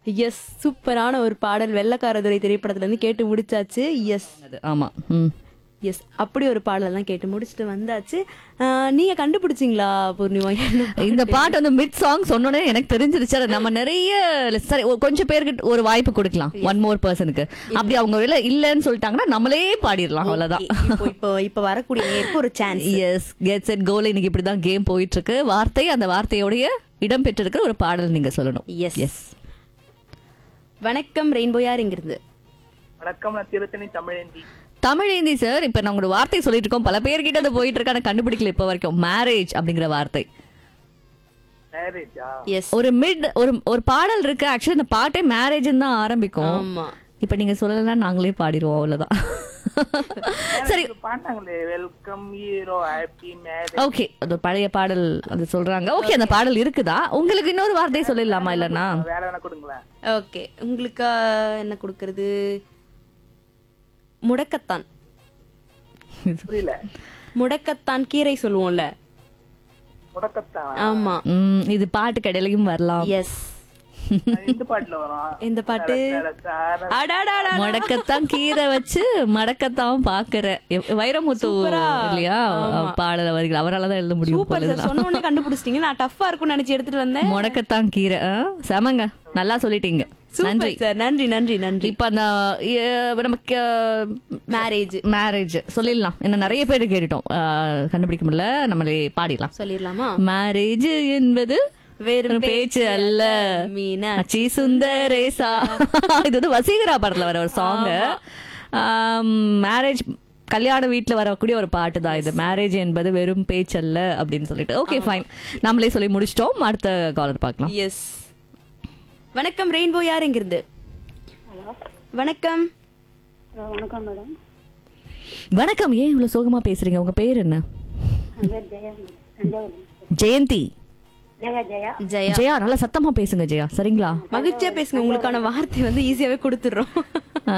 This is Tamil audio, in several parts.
எஸ் சூப்பரான ஒரு பாடல் வெள்ளக்காரதுரை திரைப்படத்துல இருந்து கேட்டு முடிச்சாச்சு எஸ் அது ஆமா ம் எஸ் அப்படி ஒரு பாடலாம் கேட்டு முடிச்சுட்டு வந்தாச்சு ஆஹ், நீங்க கண்டுபிடிச்சிங்களா பூர்ணிமா என்ன இந்த பாட்டு வந்து மிட் சாங் சொன்னோடனே எனக்கு தெரிஞ்சிருச்சு அது நம்ம நிறைய சரி ஒரு கொஞ்சம் பேருக்கு ஒரு வாய்ப்பு கொடுக்கலாம் ஒன் மோர் பர்சனுக்கு அப்படி அவங்க இல்ல இல்லன்னு சொல்லிட்டாங்கன்னா நம்மளே பாடிடலாம் அவ்வளவுதான் இப்போ இப்போ இப்போ வரக்கூடிய நேருக்கு ஒரு சான்ஸ் எஸ் கெட்ஸ் அண்ட் கோல் இன்னைக்கு இப்படிதான் கேம் போயிட்டு இருக்கு வார்த்தை அந்த வார்த்தையோடைய இடம் பெற்றிருக்கிற ஒரு பாடல் நீங்க சொல்லணும் எஸ் எஸ் வணக்கம் ரெயின்போ யார் இங்கிருந்து வணக்கம் நான் திருத்தணி தமிழேந்தி தமிழேந்தி சார் இப்ப நான் உங்களோட வார்த்தை சொல்லிட்டு இருக்கோம் பல பேர்கிட்ட அது போயிட்டு இருக்கு ஆனா கண்டுபிடிக்கல இப்ப வரைக்கும் மேரேஜ் அப்படிங்கிற வார்த்தை மேரேஜா எஸ் ஒரு மிட் ஒரு ஒரு பாடல் இருக்கு ஆக்சுவலி இந்த பாட்டே மேரேஜ் தான் ஆரம்பிக்கும் ஆமா இப்ப நீங்க சொல்லலாம் நாங்களே பாடிடுவோம் அவ்வளவுதான் சரி பாட்டாங்களே welcome hero happy marriage okay அது ஒரு பழைய பாடல் அது சொல்றாங்க ஓகே அந்த பாடல் இருக்குதா உங்களுக்கு இன்னொரு வார்த்தை சொல்லிடலாமா இல்லன்னா வேற என்ன கொடுங்களேன் ஓகே உங்களுக்கு ஆஹ், என்ன கொடுக்கறது முடக்கத்தான் புரியல முடக்கத்தான் கீரை சொல்லுவோம்ல முடக்கத்தான் ஆமா ம், இது பாட்டு கடையிலையும் வரலாம் எஸ் இந்த பாட்டுல வரும் இந்த பாட்டு சார- அடாடாடா முடக்கத்தான் கீரை வச்சு மடக்கத்தான் பாக்குற எவ்- வைரமுத்து இல்லையா பாடல வரிகள் அவராலதான் எழுத முடியும் சூப்பர் சார் சொன்ன உடனே கண்டுபிடிச்சிட்டீங்க நான் டஃப்பா இருக்கும்னு நினைச்சு எடுத்துட்டு வந்தேன் முடக்கத்தான் கீரை ஆ, செமங்க நல்லா சொல்லிட்டீங்க நன்றி சூப்பர் சார் நன்றி நன்றி நன்றி இப்ப அந்த எ, நமக்கு மேரேஜ் மேரேஜ் சொல்லிடலாம் என்ன நிறைய பேர் கேட்டுட்டோம் ஆ, கண்டுபிடிக்க முடியல நம்மளே பாடிடலாம் சொல்லிடலாமா மேரேஜ் என்பது வெறும் பேச்சு அல்ல மீனா அச்சி சுந்தரேசா இது வந்து வசீகரா படத்துல வர ஒரு சாங் மேரேஜ் கல்யாண வீட்ல வரக்கூடிய ஒரு பாட்டு தான் இது மேரேஜ் என்பது வெறும் பேச்சல்ல அப்படின்னு சொல்லிட்டு ஓகே ஃபைன் நம்மளே சொல்லி முடிச்சிட்டோம் அடுத்த காலர் பார்க்கலாம் எஸ் வணக்கம் ரெயின்போ யார் இங்கிருந்து வணக்கம் வணக்கம் மேடம் வணக்கம் ஏன் இவ்வளவு சோகமா பேசுறீங்க உங்க பேர் என்ன என் பேர் ஜெயா மேடம். தஞ்சாவூர் ஜெயந்தி ஜெயா ஜெயா ஜெயா ஜெயா நல்லா சத்தமா பேசுங்க ஜெயா சரிங்களா மகிழ்ச்சியா பேசுங்க உங்களுக்கான வார்த்தை வந்து ஈஸியாவே கொடுத்துடுறோம் ஆ.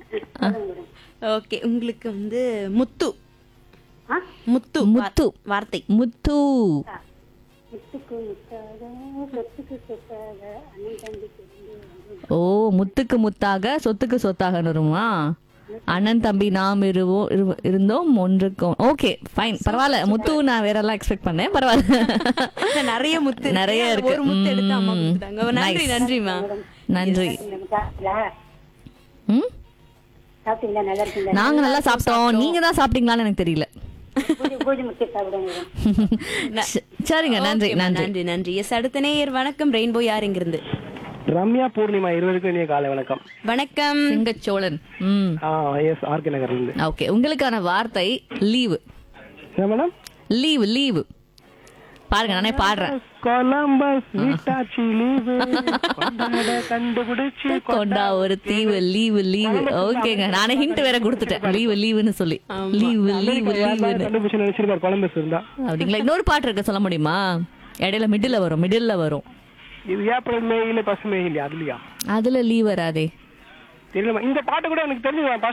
ஓகே உங்களுக்கு வந்து முத்து ஆ? முத்து முத்து. வா- வார்த்தை முத்து முத்துக்கு முத்தாக சொத்துக்கு சொத்தாக அண்ணன் தம்பிக்கு இருந்து வந்து ஓ முத்துக்கு முத்தாக சொத்துக்கு சொத்தாக வருமா அண்ணன் தம்பி நாம் இருவோம் இரு- இருந்தோம் ஒன்றுக்கும் ஓகே ஃபைன் பரவாயில்ல முத்து நான் வேற எல்லாம் எக்ஸ்பெக்ட் பண்ணேன் பரவாயில்ல நிறைய முத்து நிறைய அதுல இருக்கு ஒரு முத்து எடுத்து அம்மா ம். கொடுத்துட்டாங்க நன்றி Nice. நன்றிமா நன்றி நீங்க சாப்பிட்டீங்களா ம் சாப்பிட்டீங்களா நல்லா இருக்கீங்களா நாங்க நல்லா சாப்பிட்டோம் நீங்க தான் சாப்பிட்டீங்களான்னு எனக்கு தெரியல பூஜை பூஜை முக்கிய சாப்பிடுங்க ச- சரிங்க நன்றி ஓகேம்மா, நன்றி நன்றி நன்றி எஸ் அடுத்த நேயர் வணக்கம் ரெயின்போ யார் இங்கிருந்து ரம்யா பூர்ணிமா இருவருக்கும் இனிய காலை வணக்கம் வணக்கம் சிங்கச்சோழன் ம் ஆ எஸ் ஆர்கே நகர்ல இருந்து ஓகே உங்களுக்கான வார்த்தை லீவு என்ன மேடம் லீவு லீவு பாருங்க நானே பாடுறேன் கொலம்பஸ் வீட்டாச்சி லீவு கொண்டாட கண்டுபிடிச்சு கொண்டா ஒரு தீவு லீவு லீவு ஓகேங்க நானே ஹிண்ட் வேற கொடுத்துட்டேன் லீவு லீவுன்னு சொல்லி லீவு லீவு லீவுன்னு கண்டுபிடிச்சு நினைச்சிருப்பாரு கொலம்பஸ் இருந்தா அப்படிங்களா இன்னொரு பாட்டு இருக்கு சொல்ல முடியுமா இடையில மிடில் வரும் மிடில்ல வரும் இது ஏப்ரல் மே இல்ல பசு மே இல்லையா அதுலயா அதுல லீவ் வராதே தெரியல இந்த பாட்டு கூட எனக்கு தெரிஞ்சு